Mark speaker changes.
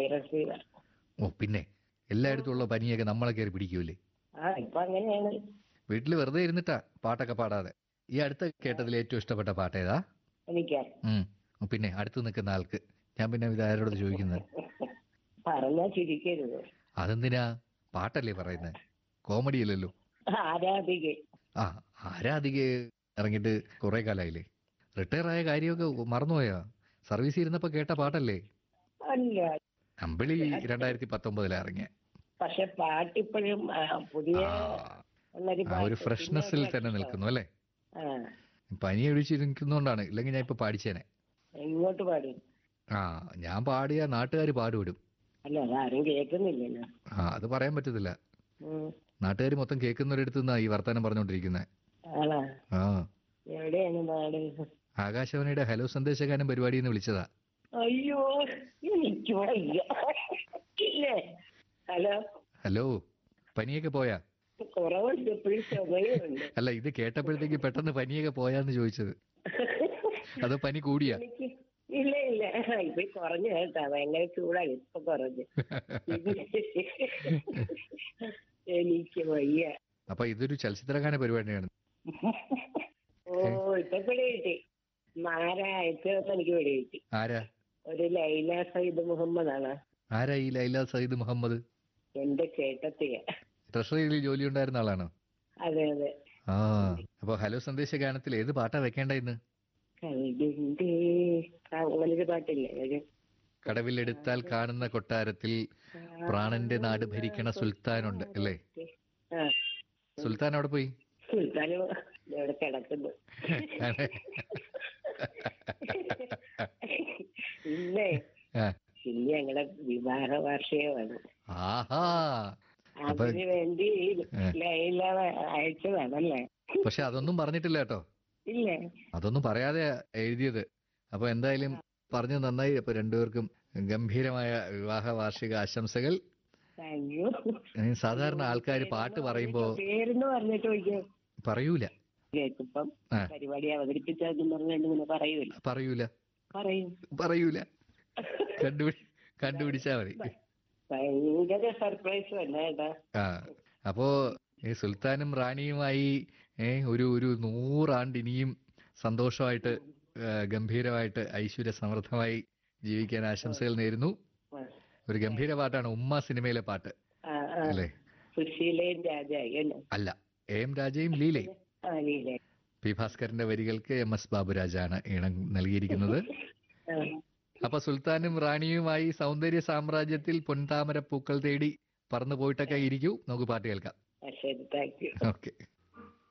Speaker 1: Virus fever
Speaker 2: ഓ പിന്നെ എല്ലായിടത്തും ഉള്ള പനിയൊക്കെ നമ്മളെ കയറി പിടിക്കൂലേ
Speaker 1: ആ ഇപ്പൊ അങ്ങനെയാണ്
Speaker 2: വീട്ടിൽ വെറുതെ ഇരുന്നിട്ടാ പാട്ടൊക്കെ പാടാതെ ഈ അടുത്ത കേട്ടതിൽ ഏറ്റവും ഇഷ്ടപ്പെട്ട പാട്ട് ഏതാ
Speaker 1: എനിക്ക്
Speaker 2: ഉം. പിന്നെ അടുത്ത് നിൽക്കുന്ന ആൾക്ക് ഞാൻ പിന്നെ ഇത് ആരോട് ചോദിക്കുന്നത്
Speaker 1: പറഞ്ഞാ ചിരിക്കരുത്
Speaker 2: അതെന്തിനാ പാട്ടല്ലേ പറയുന്നത് കോമഡി അല്ലല്ലോ
Speaker 1: ആരാധിക
Speaker 2: ആ ആരാധിക ഇറങ്ങിയിട്ട് കുറെ കാലായില്ലേ റിട്ടയർ ആയ കാര്യമൊക്കെ മറന്നുപോയാ സർവീസിൽ ഇരുന്നപ്പോ കേട്ട പാട്ടല്ലേ
Speaker 1: അല്ല
Speaker 2: അമ്പിളി രണ്ടായിരത്തി പത്തൊമ്പതിലാ ഇറങ്ങിയ
Speaker 1: പക്ഷെ പാട്ടിപ്പോഴും ആ, പുതിയ ഉള്ളൊരു
Speaker 2: ആ ഒരു
Speaker 1: പാട്ട്.
Speaker 2: ഫ്രഷ്നെസ്സിൽ
Speaker 1: പിന്നെ
Speaker 2: തന്നെ നിൽക്കുന്നു അല്ലേ
Speaker 1: ആ
Speaker 2: പനി ഒഴിച്ചിരിക്കുന്നോണ്ടാണ് ഇല്ലെങ്കിൽ ഞാൻ ഇപ്പൊ പാടിച്ചേനെ
Speaker 1: ഇങ്ങോട്ട് പാടും
Speaker 2: ആ ഞാൻ പാടിയ നാട്ടുകാർ പാടുവിടും
Speaker 1: അല്ല അതാരും കേൾക്കുന്നില്ലല്ലോ
Speaker 2: ആ അത് പറയാൻ പറ്റത്തില്ല
Speaker 1: ഉം.
Speaker 2: നാട്ടുകാർ മൊത്തം കേൾക്കുന്നൊരിടത്തു നിന്നാ ഈ വർത്താനം പറഞ്ഞുകൊണ്ടിരിക്കുന്നത്
Speaker 1: ആണോ
Speaker 2: ആ
Speaker 1: എവിടെയാണ് നാട്
Speaker 2: ആകാശവാണിയുടെ ഹലോ സന്ദേശഗാനം പരിപാടിയിൽ നിന്ന് വിളിച്ചതാ
Speaker 1: അയ്യോ എനിക്ക് വയ്യ ഇല്ലേ ഹലോ
Speaker 2: ഹലോ പനിയൊക്കെ പോയാ
Speaker 1: കുറവുണ്ട് എപ്പോഴും ചുമയുണ്ട്
Speaker 2: അല്ല ഇത് കേട്ടപ്പോഴത്തേക്ക് പെട്ടെന്ന് പനിയൊക്കെ പോയാന്ന് ചോദിച്ചത് അതോ പനി കൂടിയാ
Speaker 1: എനിക്ക് ഇല്ല ഇല്ല ഇപ്പൊ കുറഞ്ഞു കേട്ടാ ഭയങ്കര ചൂടാണ് ഇപ്പൊ കുറഞ്ഞു എനിക്ക് വയ്യ
Speaker 2: അപ്പൊ ഇതൊരു ചലച്ചിത്രഗാന പരിപാടിയാണ്
Speaker 1: ഓ ഇപ്പൊ പിടി കിട്ടി മാര അയച്ചതൊക്കെ എനിക്ക് പിടി കിട്ടി
Speaker 2: ആരാ
Speaker 1: ഒരു ലൈല സയ്യിദ് മുഹമ്മദ് ആണ്
Speaker 2: ആരാ ഈ ലൈല സയ്യിദ് മുഹമ്മദ്
Speaker 1: എന്റെ ചേട്ടത്തിയ
Speaker 2: ട്രഷറിയിൽ ജോലി ഉണ്ടായിരുന്ന ആളാണോ
Speaker 1: അതെ അതെ
Speaker 2: ആ അപ്പൊ ഹലോ സന്ദേശ ഗാനത്തിൽ ഏത് പാട്ടാ വെക്കേണ്ട ഇന്ന്
Speaker 1: കൽബിന്റെ അങ്ങനൊരു പാട്ടില്ലേ ഒരു
Speaker 2: കടവിലെടുത്താൽ കാണുന്ന കൊട്ടാരത്തിൽ പ്രാണന്റെ നാട് ഭരിക്കണ സുൽത്താനുണ്ട് അല്ലേ
Speaker 1: ആ
Speaker 2: സുൽത്താൻ അവിടെ പോയി
Speaker 1: സുൽത്താന് ഇവിടെ കിടക്കുന്നു ഇല്ലേ
Speaker 2: ആ.
Speaker 1: ഇന്ന് ഞങ്ങളുടെ വിവാഹ വാർഷികമാണ്
Speaker 2: ആഹാ അപ്പൊ-
Speaker 1: അതിന് വേണ്ടി
Speaker 2: ഏ.
Speaker 1: ലൈല അയച്ചതാണല്ലേ
Speaker 2: പക്ഷെ അതൊന്നും പറഞ്ഞിട്ടില്ല കേട്ടോ
Speaker 1: ഇല്ലേ
Speaker 2: അതൊന്നും പറയാതെ എഴുതിയത് അപ്പൊ എന്തായാലും പറഞ്ഞു നന്നായി അപ്പൊ രണ്ടുപേർക്കും ഗംഭീരമായ വിവാഹ വാർഷിക ആശംസകൾ
Speaker 1: അയ്യോ
Speaker 2: ഏ, സാധാരണ ആൾക്കാർ പാട്ട് പറയുമ്പോ
Speaker 1: പേരെന്ന് പറഞ്ഞിട്ട് ചോദിക്കും
Speaker 2: പറയൂല
Speaker 1: കേൾക്കുമ്പം
Speaker 2: ആ.
Speaker 1: പരിപാടി അവതരിപ്പിച്ചതെന്ന് പറഞ്ഞുകൊണ്ട് ഇങ്ങനെ പറയൂല
Speaker 2: പറയൂല
Speaker 1: പറയും
Speaker 2: പറയൂല കണ്ടുപിടി കണ്ടുപിടിച്ചാ മതി
Speaker 1: ഭയങ്കര സർപ്രൈസ് തന്നെ കേട്ടാ
Speaker 2: ആ അപ്പോ ഈ സുൽത്താനും റാണിയുമായി ഏ, ഒരു ഒരു നൂറാണ്ട് ഇനിയും സന്തോഷമായിട്ട് ഏ, ഗംഭീരമായിട്ട് ഐശ്വര്യ സമൃദ്ധമായി ജീവിക്കാൻ ആശംസകൾ നേരുന്നു ഒരു ഗംഭീര പാട്ടാണ് ഉമ്മ സിനിമയിലെ പാട്ട്
Speaker 1: ആ, ആ.
Speaker 2: അല്ലേ
Speaker 1: സുശീലയും രാജായി അല്ലേ
Speaker 2: അല്ല എ എം രാജയും ലീലയും
Speaker 1: ആ ലീല
Speaker 2: പി ഭാസ്കരന്റെ വരികൾക്ക് എം എസ് ബാബുരാജാണ് ഈണം നൽകിയിരിക്കുന്നത്
Speaker 1: ആ.
Speaker 2: അപ്പൊ സുൽത്താനും റാണിയുമായി സൗന്ദര്യ സാമ്രാജ്യത്തിൽ പൊൻതാമര പൂക്കൾ തേടി പറന്നു പോയിട്ടൊക്കെ ഇരിക്കൂ നമുക്ക് പാട്ട് കേൾക്കാം
Speaker 1: ആ, ശരി താങ്ക് യു
Speaker 2: ഓക്കെ